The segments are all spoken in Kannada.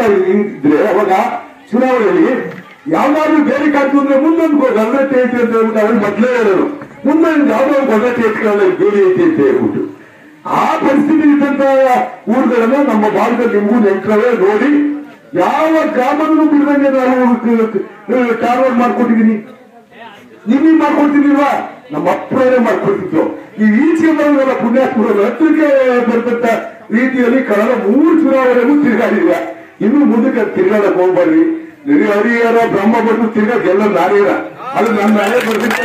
ಇದ್ರೆ ಅವಾಗ ಚುನಾವಣೆಯಲ್ಲಿ ಯಾವ್ದಾದ್ರು ಬೇರೆ ಕಾಯ್ತು ಅಂದ್ರೆ ಮುಂದೊಂದು ಗಲ್ರತೆ ಐತಿ ಅಂತ ಹೇಳ್ಬಿಟ್ಟು ಅವ್ರಿಗೆ ಮೊದಲೇ ಹೇಳೋರು ಮುಂದೊಂದು ಯಾವ್ದೋ ಒಂದು ಗಲ್ರತೆ ಐತಿ ಬೇರೆ ಐತಿ ಅಂತ ಹೇಳ್ಬಿಟ್ಟು ಆ ಪರಿಸ್ಥಿತಿ ಇದ್ದಂತ ಊರುಗಳನ್ನ ನಮ್ಮ ಭಾಗದಲ್ಲಿ ನಿಮಗೂ ನೆಂಟ್ರವೇ ನೋಡಿ ಯಾವ ಗ್ರಾಮದಲ್ಲೂ ಬಿಡದಂಗೆ ನಾವು ಟಾರ್ವರ್ ಮಾಡ್ಕೊಟ್ಟಿದೀನಿ ನಿಮಗೆ ಮಾಡ್ಕೊಡ್ತಿರ್ಲಿಲ್ವಾ ನಮ್ಮ ಅಪ್ಪರೇ ಮಾಡ್ಕೊಡ್ತಿದ್ರು ಈ ಈಚೆಗೆ ಬರೋದಲ್ಲ ಪುಣ್ಯಾತ್ಮರು ಹತ್ತಿರಕ್ಕೆ ಬರ್ತಂತ ರೀತಿಯಲ್ಲಿ ಕಳೆದ ಮೂರು ಚುನಾವಣೆಗೂ ತಿರುಗಾಡಿಲ್ಲ ಇನ್ನು ಮುಂದಕ್ಕೆ ಅದ್ ತಿರ್ಗಾಡಕ್ ಹೋಗ್ಬಾರ್ರಿ ನೀವು ಹರಿಹರ ಬ್ರಹ್ಮ ಬಂದು ತಿರ್ಗಾ ಗೆಲ್ಲ ನಾರೀರ ಅದು ನನ್ನ ಮನೆ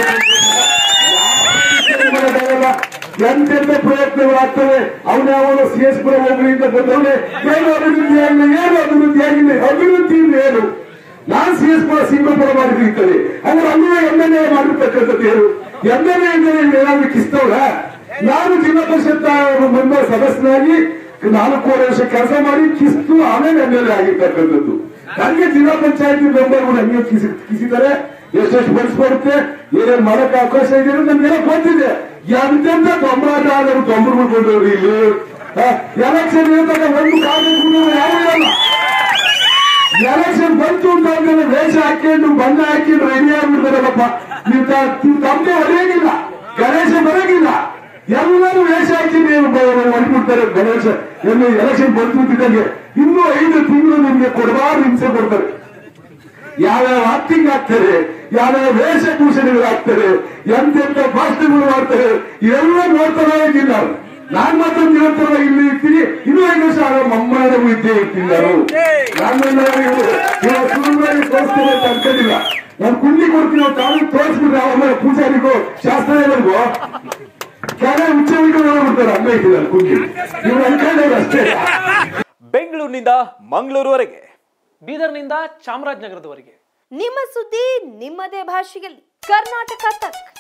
ಬರ್ತಿಲ್ಲ ಎಂತೆಂತ ಪ್ರಯತ್ನಗಳಾಗ್ತವೆ ಅವನ ಅವನು ಸಿ ಎಸ್ ಪುರ ಹೋಗ್ಲಿಂದ ಬಂದವನೇ ಏನು ಅಭಿವೃದ್ಧಿ ಆಗಿಲ್ಲ ಏನು ಅಭಿವೃದ್ಧಿ ಆಗಿಲ್ಲ ಅಭಿವೃದ್ಧಿ ಅಂದ್ರೆ ಏನು ನಾನ್ ಸಿ ಎಸ್ ಪುರ ಸಿಂಗಪುರ ಮಾಡಿರ್ತಾರೆ ಅವರು ಅಲ್ಲೇ ಎಮ್ ಎಲ್ ಎ ಮಾಡಿರ್ತಕ್ಕಂಥದ್ದು ಏನು ಎಮ್ ಎಲ್ ಎ ಅಂದ್ರೆ ಏನಾದ್ರು ಕಿಸ್ತವ್ರ ನಾನು ಜಿಲ್ಲಾ ಪರಿಷತ್ ಮೆಂಬರ್ ಸದಸ್ಯನಾಗಿ ನಾಲ್ಕೂವರೆ ವರ್ಷ ಕೆಲಸ ಮಾಡಿ ಕಿಸ್ತು ಆಮೇಲೆ ಎಮ್ ಎಲ್ ಎ ಆಗಿರ್ತಕ್ಕಂಥದ್ದು ನನಗೆ ಜಿಲ್ಲಾ ಪಂಚಾಯತಿ ಮೆಂಬರ್ಗಳು ಹಂಗೆ ಕಿಸಿ ಕಿಸಿದ್ದಾರೆ ಎಷ್ಟೆಷ್ಟು ಬಸ್ ಬರುತ್ತೆ ಏನೇನ್ ಮಾಡಕ್ ಅವಕಾಶ ಇದೆ ಅನ್ನೋದು ನಮ್ಗೆಲ್ಲ ಗೊತ್ತಿದೆ ಎಂತೆಂತ ತೊಂಬರಾಟ ಆದರು ತೊಂಬರ್ಗಳು ಬಂದವ್ರಿ ಇಲ್ಲಿ ಎಲೆಕ್ಷನ್ ಇರತಕ್ಕ ಒಂದು ಕಾಲೇಜು ಯಾವ ಇರಲ್ಲ ಎಲೆಕ್ಷನ್ ಬಂತು ಅಂತ ಅಂದ್ಮೇಲೆ ವೇಷ ಹಾಕೊಂಡು ಬಣ್ಣ ಹಾಕೊಂಡು ರೆಡಿ ಆಗ್ಬಿಡ್ತಾರಲ್ಲಪ್ಪ ನೀವು ತ- ನೀವು ತಮಗೆ ಹೊಡೆಯಂಗಿಲ್ಲ ಗಣೇಶ ಬರಂಗಿಲ್ಲ ಎಲ್ಲರೂ ವೇಷ ಹಾಕಿ ನೀವು ಹೊಡ್ಬಿಡ್ತಾರೆ ಗಣೇಶ ಎಲ್ಲ ಎಲೆಕ್ಷನ್ ಬಂತು ಅಂತಿದ್ದಂಗೆ ಇನ್ನೂ ಐದು ತಿಂಗಳು ನಿಮ್ಗೆ ಕೊಡಬಾರ್ದು ಹಿಂಸೆ ಕೊಡ್ತಾರೆ ಯಾವ್ಯಾವ ಆಕ್ಟಿಂಗ್ ಆಗ್ತಾರೆ ಯಾವ್ಯಾವ ವೇಷಭೂಷಣಗಳು ಆಗ್ತಾರೆ ಎಂತೆಂತ ಭಾಷಣಗಳು ಮಾಡ್ತಾರೆ ಇವೆಲ್ಲ ನೋಡ್ತಾನೆ ಇದ್ದೀನಿ ನಾವು ನಾನ್ ಮಾತ್ರ ನಿರಂತರ ಇಲ್ಲಿ ಇರ್ತೀನಿ ಇನ್ನೂ ಐದು ವರ್ಷ ಆಗ ಮಮ್ಮನೂ ಇದ್ದೇ ಇರ್ತೀನಿ ನಾನು ನಾನು ಸುಮ್ಮನೆ ತೋರಿಸ್ತೀನಿ ಅಂತ ಅನ್ಕೊಂಡಿಲ್ಲ ನಾನು ಕುಂಡಿ ಕೊಡ್ತೀನಿ ಅವ್ರು ತಾವು ತೋರಿಸ್ಬಿಟ್ರೆ ಆಮೇಲೆ ಪೂಜಾರಿಗೂ ಶಾಸ್ತ್ರಗಳಿಗೂ ಕೆಲ ಉಚ್ಚವಿಗಳು ನೋಡ್ಬಿಡ್ತಾರೆ ಹಂಗ ಇದ್ದೀನಿ ನಾನು ಕುಂಡಿ ನೀವು ಅನ್ಕೊಂಡವ್ರು ಅಷ್ಟೇ ಬೆಂಗಳೂರಿನಿಂದ ಮಂಗಳೂರುವರೆಗೆ ಬೀದರ್ನಿಂದ ಚಾಮರಾಜನಗರದವರೆಗೆ ನಿಮ್ಮ ಸುದ್ದಿ ನಿಮ್ಮದೇ ಭಾಷೆಯಲ್ಲಿ ಕರ್ನಾಟಕ ತಕ್